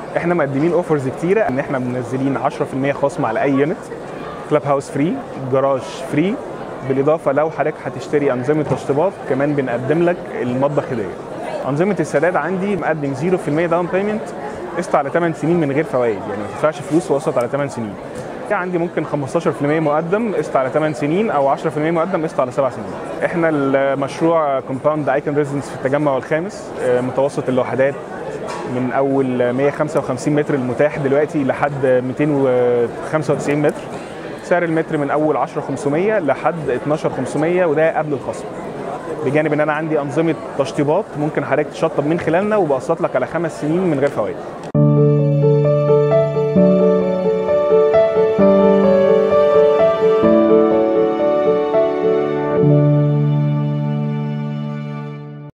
احنا مقدمين اوفرز كتيره ان احنا منزلين 10% خصم على اي يونت كلاب هاوس فري جراج فري بالاضافه لو حضرتك هتشتري انظمه تشطيبات كمان بنقدم لك المطبخ هديه انظمه السداد عندي مقدم 0% داون بيمنت قسط على 8 سنين من غير فوائد يعني ما تدفعش فلوس وقسط على 8 سنين عندي ممكن 15% مقدم قسط على 8 سنين او 10% مقدم قسط على 7 سنين احنا المشروع كومباوند ايكون ريزيدنس في التجمع الخامس متوسط الوحدات من اول 155 متر المتاح دلوقتي لحد 295 متر سعر المتر من اول 10500 لحد 12500 وده قبل الخصم بجانب ان انا عندي انظمه تشطيبات ممكن حضرتك تشطب من خلالنا وبقسط لك على خمس سنين من غير فوائد